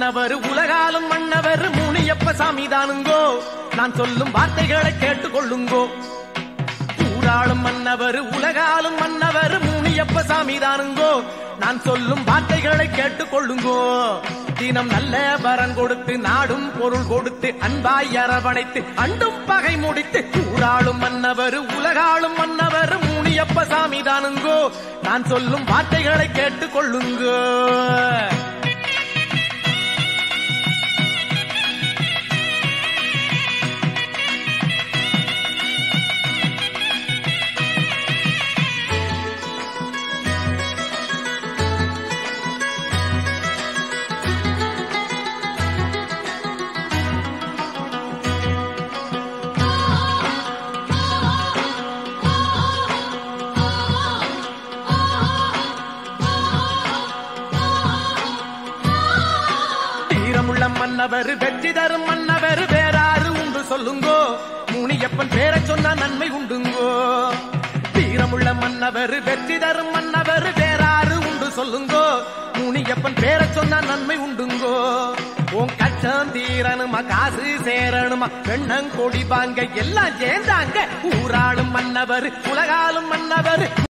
மன்னவர் உலகாலும் மன்னவர் முனியப்ப சாமி தானுங்கோ நான் சொல்லும் வார்த்தைகளை கேட்டுக்கொள்ளுங்கோ ஊராளும் மன்னவர் உலகாலும் மன்னவர் முனியப்ப சாமி தானுங்கோ நான் சொல்லும் வார்த்தைகளை கேட்டுக்கொள்ளுங்கோ தினம் நல்ல வரன் கொடுத்து நாடும் பொருள் கொடுத்து அன்பாய் அரவணைத்து அண்டும் பகை முடித்து ஊராளும் மன்னவர் உலகாளும் மன்னவர் முனியப்ப சாமி தானுங்கோ நான் சொல்லும் வார்த்தைகளை கேட்டுக்கொள்ளுங்கோ வீரமுள்ள மன்னவர் வெற்றி தரும் மன்னவர் வேறாறு உண்டு சொல்லுங்கோ முனியப்பன் பேரை சொன்னா நன்மை உண்டுங்கோ வீரமுள்ள மன்னவர் வெற்றி தரும் மன்னவர் வேறாறு உண்டு சொல்லுங்கோ முனியப்பன் பேரை சொன்னா நன்மை உண்டுங்கோ உன் கச்சம் தீரணுமா காசு சேரணுமா பெண்ணங்கொடி வாங்க எல்லாம் சேர்ந்தாங்க ஊராளும் மன்னவர் உலகாலும் மன்னவர்